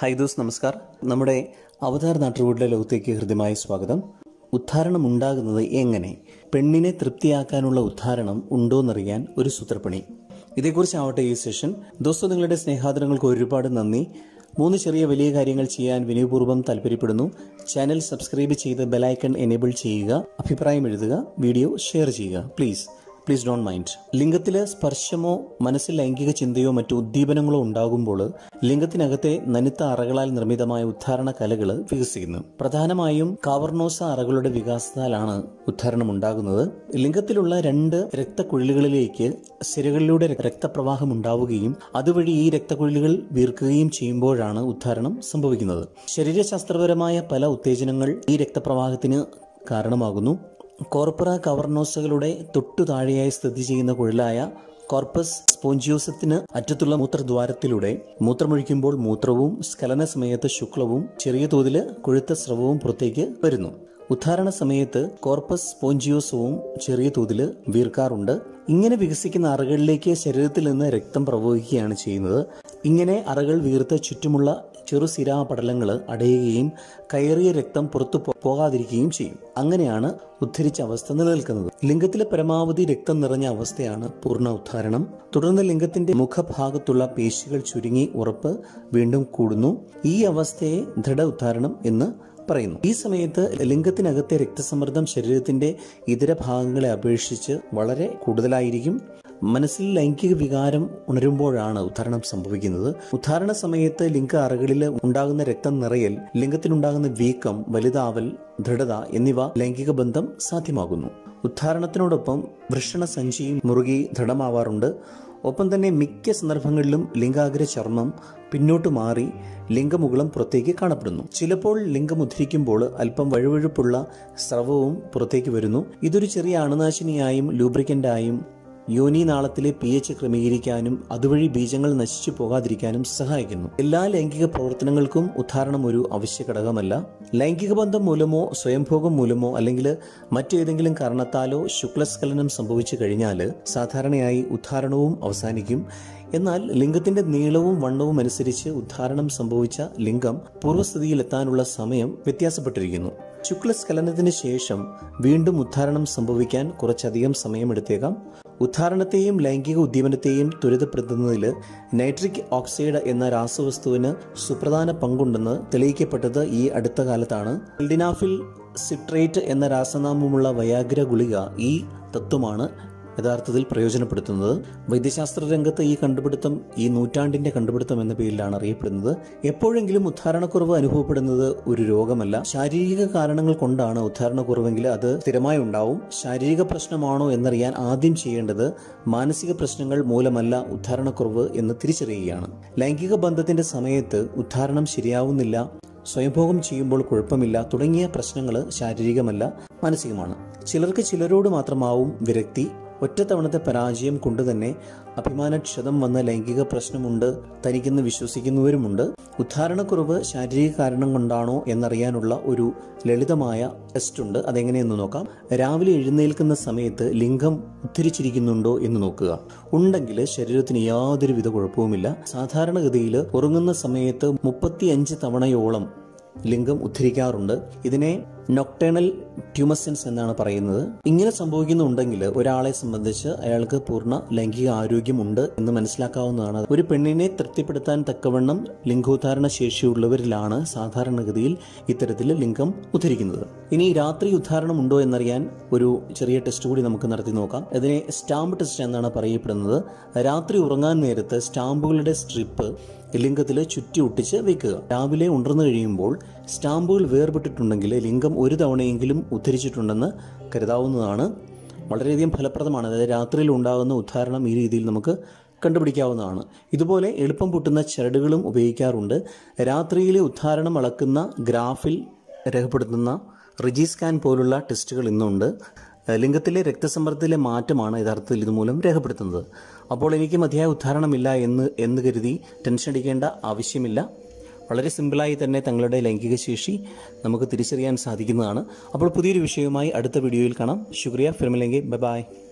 hi those നമസ്കാർ നമ്മുടെ അവതാർ നാട്ടുകൂടിലെ ലോകത്തേക്ക് ഹൃദ്യമായ സ്വാഗതം ഉദ്ധാരണം ഉണ്ടാകുന്നത് എങ്ങനെ പെണ്ണിനെ തൃപ്തിയാക്കാനുള്ള ഉദ്ധാരണം ഉണ്ടോയെന്നറിയാൻ ഒരു സൂത്രപ്പണി ഇതേക്കുറിച്ചാവട്ടെ ഈ സെഷൻ ദോസ്തോ നിങ്ങളുടെ സ്നേഹാദരങ്ങൾക്ക് ഒരുപാട് നന്ദി മൂന്ന് ചെറിയ വലിയ കാര്യങ്ങൾ ചെയ്യാൻ വിനയപൂർവ്വം താല്പര്യപ്പെടുന്നു ചാനൽ സബ്സ്ക്രൈബ് ചെയ്ത് ബെലൈക്കൺ എനേബിൾ ചെയ്യുക അഭിപ്രായം എഴുതുക വീഡിയോ ഷെയർ ചെയ്യുക പ്ലീസ് പ്ലീസ് ഡോണ്ട് മൈൻഡ് ലിംഗത്തില് സ്പർശമോ മനസ്സിൽ ലൈംഗിക ചിന്തയോ മറ്റു ഉദ്ദീപനങ്ങളോ ഉണ്ടാകുമ്പോൾ ലിംഗത്തിനകത്തെ നനുത്ത അറകളാൽ നിർമ്മിതമായ ഉദ്ധാരണ കലകൾ വികസിക്കുന്നു പ്രധാനമായും കാവർണോസ അറകളുടെ വികാസത്താലാണ് ഉദ്ധാരണം ഉണ്ടാകുന്നത് ലിംഗത്തിലുള്ള രണ്ട് രക്തക്കുഴലുകളിലേക്ക് സിരകളിലൂടെ രക്തപ്രവാഹം ഉണ്ടാവുകയും അതുവഴി ഈ രക്തക്കുഴലുകൾ വീർക്കുകയും ചെയ്യുമ്പോഴാണ് ഉദ്ധാരണം സംഭവിക്കുന്നത് ശരീരശാസ്ത്രപരമായ പല ഉത്തേജനങ്ങൾ ഈ രക്തപ്രവാഹത്തിന് കാരണമാകുന്നു കോർപ്പറ കവർണോസകളുടെ തൊട്ടു താഴെയായി സ്ഥിതി ചെയ്യുന്ന കുഴലായ കോർപ്പസ് സ്പോഞ്ചിയോസത്തിന് അറ്റത്തുള്ള മൂത്രദ്വാരത്തിലൂടെ മൂത്രമൊഴിക്കുമ്പോൾ മൂത്രവും സ്ഖലന സമയത്ത് ശുക്ലവും ചെറിയ തോതിൽ കൊഴുത്ത സ്രവവും പുറത്തേക്ക് വരുന്നു ഉദ്ധാരണ സമയത്ത് കോർപ്പസ് സ്പോഞ്ചിയോസവും ചെറിയ തോതിൽ വീർക്കാറുണ്ട് ഇങ്ങനെ വികസിക്കുന്ന അറകളിലേക്ക് ശരീരത്തിൽ നിന്ന് രക്തം പ്രവഹിക്കുകയാണ് ചെയ്യുന്നത് ഇങ്ങനെ അറകൾ വീർത്ത് ചുറ്റുമുള്ള ചെറുസിരാ പടലങ്ങൾ അടയുകയും കയറിയ രക്തം പുറത്തു പോകാതിരിക്കുകയും ചെയ്യും അങ്ങനെയാണ് ഉദ്ധരിച്ച അവസ്ഥ നിലനിൽക്കുന്നത് ലിംഗത്തിലെ പരമാവധി രക്തം നിറഞ്ഞ അവസ്ഥയാണ് പൂർണ്ണ ഉദ്ധാരണം തുടർന്ന് ലിംഗത്തിന്റെ മുഖഭാഗത്തുള്ള പേശികൾ ചുരുങ്ങി ഉറപ്പ് വീണ്ടും കൂടുന്നു ഈ അവസ്ഥയെ ദൃഢ ഉദ്ധാരണം എന്ന് പറയുന്നു ഈ സമയത്ത് ലിംഗത്തിനകത്തെ രക്തസമ്മർദ്ദം ശരീരത്തിന്റെ ഇതര ഭാഗങ്ങളെ അപേക്ഷിച്ച് വളരെ കൂടുതലായിരിക്കും മനസ്സിൽ ലൈംഗിക വികാരം ഉണരുമ്പോഴാണ് ഉദ്ധാരണം സംഭവിക്കുന്നത് ഉദ്ധാരണ സമയത്ത് ലിംഗ അറകളിൽ ഉണ്ടാകുന്ന രക്തം നിറയൽ ലിംഗത്തിനുണ്ടാകുന്ന വീക്കം വലുതാവൽ ദൃഢത എന്നിവ ലൈംഗിക ബന്ധം സാധ്യമാകുന്നു ഉദ്ധാരണത്തിനോടൊപ്പം വൃഷണ സഞ്ചിയും മുറുകി ദൃഢമാവാറുണ്ട് ഒപ്പം തന്നെ മിക്ക സന്ദർഭങ്ങളിലും ലിംഗാഗ്ര ചർമ്മം പിന്നോട്ട് മാറി ലിംഗമുകുളം പുറത്തേക്ക് കാണപ്പെടുന്നു ചിലപ്പോൾ ലിംഗം ഉദ്ധരിക്കുമ്പോൾ അല്പം വഴുവഴുപ്പുള്ള സ്രവവും പുറത്തേക്ക് വരുന്നു ഇതൊരു ചെറിയ അണുനാശിനിയായും ലൂബ്രിക്കൻ്റായും യോനി നാളത്തിലെ പി എച്ച് ക്രമീകരിക്കാനും അതുവഴി ബീജങ്ങൾ നശിച്ചു പോകാതിരിക്കാനും സഹായിക്കുന്നു എല്ലാ ലൈംഗിക പ്രവർത്തനങ്ങൾക്കും ഉദ്ധാരണം ഒരു അവശ്യ ഘടകമല്ല ലൈംഗിക ബന്ധം മൂലമോ സ്വയംഭോഗം മൂലമോ അല്ലെങ്കിൽ മറ്റേതെങ്കിലും കാരണത്താലോ ശുക്ലസ്ഖലനം സംഭവിച്ചു കഴിഞ്ഞാൽ സാധാരണയായി ഉദ്ധാരണവും അവസാനിക്കും എന്നാൽ ലിംഗത്തിന്റെ നീളവും വണ്ണവും അനുസരിച്ച് ഉദ്ധാരണം സംഭവിച്ച ലിംഗം പൂർവ്വസ്ഥിതിയിലെത്താനുള്ള സമയം വ്യത്യാസപ്പെട്ടിരിക്കുന്നു ശുക്ലസ്ഖലനത്തിന് ശേഷം വീണ്ടും ഉദ്ധാരണം സംഭവിക്കാൻ കുറച്ചധികം സമയമെടുത്തേക്കാം ഉദ്ധാരണത്തെയും ലൈംഗിക ഉദ്യമനത്തെയും ത്വരിതപ്പെടുത്തുന്നതിൽ നൈട്രിക് ഓക്സൈഡ് എന്ന രാസവസ്തുവിന് സുപ്രധാന പങ്കുണ്ടെന്ന് തെളിയിക്കപ്പെട്ടത് ഈ അടുത്ത കാലത്താണ് എൽഡിനാഫിൽ സിട്രേറ്റ് എന്ന രാസനാമമുള്ള വയാഗ്ര ഗുളിക ഈ തത്വമാണ് യഥാർത്ഥത്തിൽ പ്രയോജനപ്പെടുത്തുന്നത് വൈദ്യശാസ്ത്ര രംഗത്ത് ഈ കണ്ടുപിടുത്തം ഈ നൂറ്റാണ്ടിന്റെ കണ്ടുപിടുത്തം എന്ന പേരിലാണ് അറിയപ്പെടുന്നത് എപ്പോഴെങ്കിലും ഉദ്ധാരണക്കുറവ് അനുഭവപ്പെടുന്നത് ഒരു രോഗമല്ല ശാരീരിക കാരണങ്ങൾ കൊണ്ടാണ് ഉദ്ധാരണക്കുറവെങ്കിൽ അത് സ്ഥിരമായി ഉണ്ടാവും ശാരീരിക പ്രശ്നമാണോ എന്നറിയാൻ ആദ്യം ചെയ്യേണ്ടത് മാനസിക പ്രശ്നങ്ങൾ മൂലമല്ല ഉദ്ധാരണക്കുറവ് എന്ന് തിരിച്ചറിയുകയാണ് ലൈംഗിക ബന്ധത്തിന്റെ സമയത്ത് ഉദ്ധാരണം ശരിയാവുന്നില്ല സ്വയംഭോഗം ചെയ്യുമ്പോൾ കുഴപ്പമില്ല തുടങ്ങിയ പ്രശ്നങ്ങൾ ശാരീരികമല്ല മാനസികമാണ് ചിലർക്ക് ചിലരോട് മാത്രമാവും വിരക്തി ഒറ്റത്തവണത്തെ പരാജയം കൊണ്ട് തന്നെ അഭിമാനക്ഷതം വന്ന ലൈംഗിക പ്രശ്നമുണ്ട് തനിക്കെന്ന് വിശ്വസിക്കുന്നവരുമുണ്ട് ഉദ്ധാരണക്കുറവ് ശാരീരിക കാരണം കൊണ്ടാണോ എന്നറിയാനുള്ള ഒരു ലളിതമായ ടെസ്റ്റ് ഉണ്ട് അതെങ്ങനെയെന്ന് നോക്കാം രാവിലെ എഴുന്നേൽക്കുന്ന സമയത്ത് ലിംഗം ഉദ്ധരിച്ചിരിക്കുന്നുണ്ടോ എന്ന് നോക്കുക ഉണ്ടെങ്കിൽ ശരീരത്തിന് യാതൊരുവിധ കുഴപ്പവുമില്ല സാധാരണഗതിയിൽ ഉറങ്ങുന്ന സമയത്ത് മുപ്പത്തിയഞ്ച് തവണയോളം ലിംഗം ഉദ്ധരിക്കാറുണ്ട് ഇതിനെ നൊക്ടേണൽ ട്യൂമസെൻസ് എന്നാണ് പറയുന്നത് ഇങ്ങനെ സംഭവിക്കുന്നുണ്ടെങ്കിൽ ഒരാളെ സംബന്ധിച്ച് അയാൾക്ക് പൂർണ്ണ ലൈംഗിക ആരോഗ്യമുണ്ട് എന്ന് മനസ്സിലാക്കാവുന്നതാണ് ഒരു പെണ്ണിനെ തൃപ്തിപ്പെടുത്താൻ തക്കവണ്ണം ലിംഗോദ്ധാരണ ശേഷിയുള്ളവരിലാണ് സാധാരണഗതിയിൽ ഇത്തരത്തിൽ ലിംഗം ഉദ്ധരിക്കുന്നത് ഇനി രാത്രി ഉദ്ധാരണം ഉണ്ടോ എന്നറിയാൻ ഒരു ചെറിയ ടെസ്റ്റ് കൂടി നമുക്ക് നടത്തി നോക്കാം ഇതിനെ സ്റ്റാമ്പ് ടെസ്റ്റ് എന്നാണ് പറയപ്പെടുന്നത് രാത്രി ഉറങ്ങാൻ നേരത്ത് സ്റ്റാമ്പുകളുടെ സ്ട്രിപ്പ് ലിംഗത്തിൽ ചുറ്റി ഒട്ടിച്ച് വെക്കുക രാവിലെ ഉണർന്നു കഴിയുമ്പോൾ സ്റ്റാമ്പുകൾ വേർപെട്ടിട്ടുണ്ടെങ്കിൽ ലിംഗം ഒരു തവണയെങ്കിലും ഉദ്ധരിച്ചിട്ടുണ്ടെന്ന് കരുതാവുന്നതാണ് വളരെയധികം ഫലപ്രദമാണ് അതായത് രാത്രിയിൽ ഉണ്ടാകുന്ന ഉദ്ധാരണം ഈ രീതിയിൽ നമുക്ക് കണ്ടുപിടിക്കാവുന്നതാണ് ഇതുപോലെ എളുപ്പം പൊട്ടുന്ന ചരടുകളും ഉപയോഗിക്കാറുണ്ട് രാത്രിയിലെ ഉദ്ധാരണം അളക്കുന്ന ഗ്രാഫിൽ രേഖപ്പെടുത്തുന്ന റിജി സ്കാൻ പോലുള്ള ടെസ്റ്റുകൾ ഇന്നുണ്ട് ലിംഗത്തിലെ രക്തസമ്മർദ്ദത്തിലെ മാറ്റമാണ് യഥാർത്ഥത്തിൽ ഇതുമൂലം രേഖപ്പെടുത്തുന്നത് അപ്പോൾ എനിക്ക് മതിയായ ഉദ്ധാരണമില്ല എന്ന് എന്ന് കരുതി ടെൻഷൻ അടിക്കേണ്ട ആവശ്യമില്ല വളരെ സിമ്പിളായി തന്നെ തങ്ങളുടെ ലൈംഗിക ശേഷി നമുക്ക് തിരിച്ചറിയാൻ സാധിക്കുന്നതാണ് അപ്പോൾ പുതിയൊരു വിഷയവുമായി അടുത്ത വീഡിയോയിൽ കാണാം ശുക്രിയ ഫിർമിലെങ്കിൽ ബൈ ബൈ